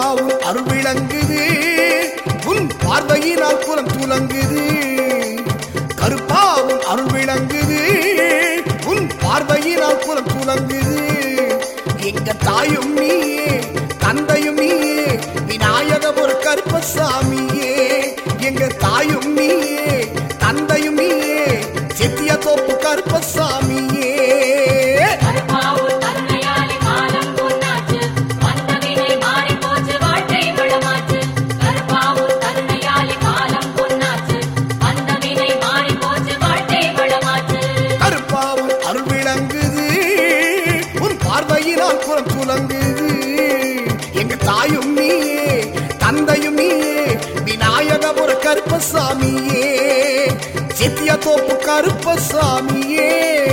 கருப்பாவும் அருள் விளங்குது உன் பார்வையினால் குலம் துலங்குது கருப்பாவும் அருள் விளங்குது உன் பார்வையினால் குலம் துலங்குது எங்க தாயும் நீயே தந்தையும் நீயே விநாயக ஒரு கருப்பசாமியே எங்க தாயும் நீயே தந்தையும் நீயே செத்திய தோப்பு கருப்பசாமியே கருப்பாவூர் கருணையாலே காலம் பொன்னாச்சு வந்தவினை மாறி போச்சு வாழ்க்கை வளமாச்சு கருப்பாவூர் கருணையாலே காலம் பொன்னாச்சு வந்தவினை மாறி போச்சு வாழ்க்கை வளமாச்சு கருப்பாவும் அருள் விளங்குது உன் பார்வையினால் புறம் துலங்குது எங்க தாயும் நீயே தந்தையும் நீயே விநாயக ஒரு கருப்பசாமியே சித்திய தோப்பு கருப்பசாமியே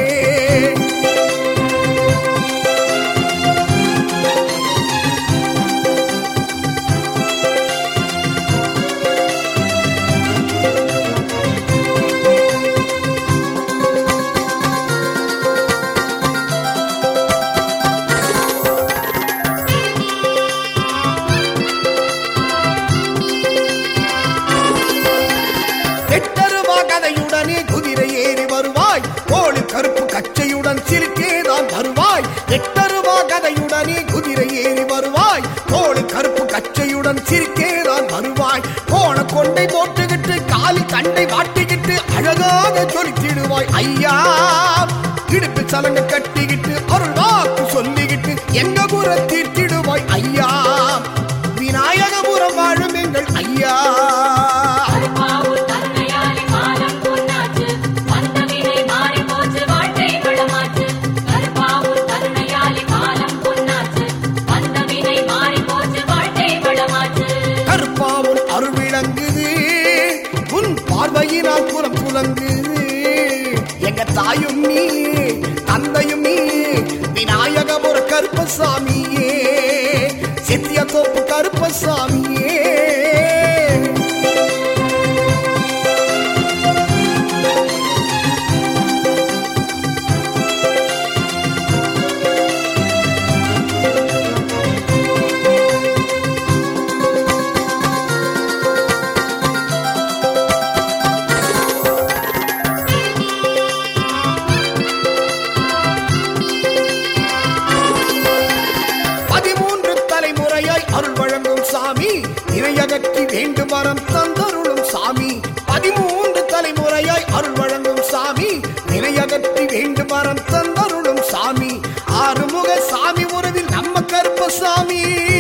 எட்டருவா கதையுடனே குதிரை ஏறி வருவாய் கோழி கருப்பு கச்சையுடன் சிரிக்கேதான் வருவாய் எட்டருவா கதையுடனே குதிரை ஏறி வருவாய் கோழி கருப்பு கச்சையுடன் சிரிக்கேதான் வருவாய் கோண கொண்டை போட்டுக்கிட்டு காலி கண்டை வாட்டிக்கிட்டு அழகாக சொல்லித்திடுவாய் ஐயா இடுப்பு சலங்க கட்டிக்கிட்டு அருள் வாக்கு சொல்லிக்கிட்டு எங்க புற தீர்த்திடுவாய் ஐயா விநாயகபுரம் வாழும் எங்கள் ஐயா கருப்பாவூர் கருணையாலே காலம் பொன்னாச்சு வந்தவினை மாறி போச்சு வாழ்க்கை வளமாச்சு கருப்பாவூர் கருணையாலே காலம் பொன்னாச்சு வந்தவினை மாறி போச்சு வாழ்க்கை வளமாச்சு கருப்பாவும் அருள் விளங்குது உன் பார்வையினால் புறம் புலங்குது எங்க தாயும் நீ தந்தையும் நீ விநாயக ஒரு கருப்பசாமியே சித்திய தோப்பு கருப்பசாமியே பதிமூன்று தலைமுறையாய் அருள் வழங்கும் சாமி இணையகற்றி வேண்டும் வரம் தந்தருளும் சாமி பதிமூன்று தலைமுறையாய் அருள் வழங்கும் சாமி இணையகற்றி வேண்டும் வரம் தந்தருளும் சாமி ஆறுமுக சாமி உறவில் நம்ம கருப்பசாமி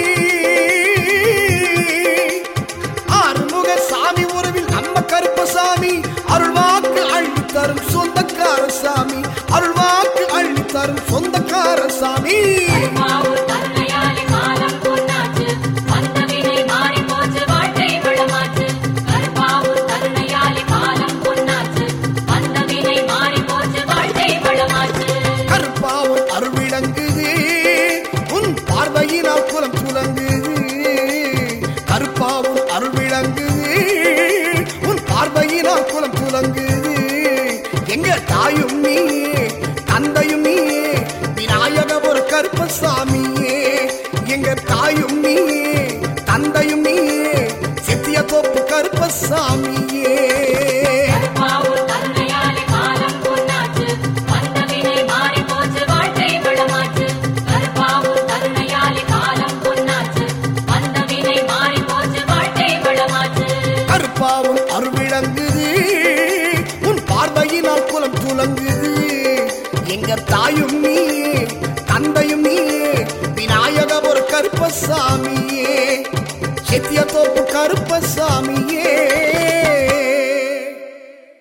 ஆறுமுக சாமி உறவில் நம்ம கருப்பசாமி அருள்வாக்கு அள்ளி தரும் சொந்தக்கார சாமி அருள்வாக்கு அள்ளி தரும் சொந்தக்கார சாமி கருப்பாவூர் கருணையாலே காலம் பொன்னாச்சு வந்தவினை மாறி போச்சு வாழ்க்கை வளமாச்சு கருப்பாவூர் கருணையாலே காலம் பொன்னாச்சு வந்தவினை மாறி போச்சு வாழ்க்கை வளமாச்சு கருப்பாவும் அருள் விளங்குது உன் பார்வையினால் குலம் துலங்குது கருப்பாவும் அருள் விளங்குது உன் பார்வையினால் குலம் துலங்குது எங்க தாயும் நீயே தந்தையும் நீயே விநாயக ஒரு கருப்பசாமியே எங்க தாயும் நீயே தந்தையும் நீயே சித்திய தோப்பு கருப்பசாமியே கருப்பாவூர் கருணையாலே காலம் பொன்னாச்சு வந்தவினை மாறி போச்சு வாழ்க்கை வளமாச்சு கருப்பாவூர் கருணையாலே காலம் பொன்னாச்சு வந்தவினை மாறி போச்சு வாழ்க்கை வளமாச்சு கருப்பாவும் அருள் விளங்குது உன் பார்வையினால் குலம் துலங்குது எங்க தாயும்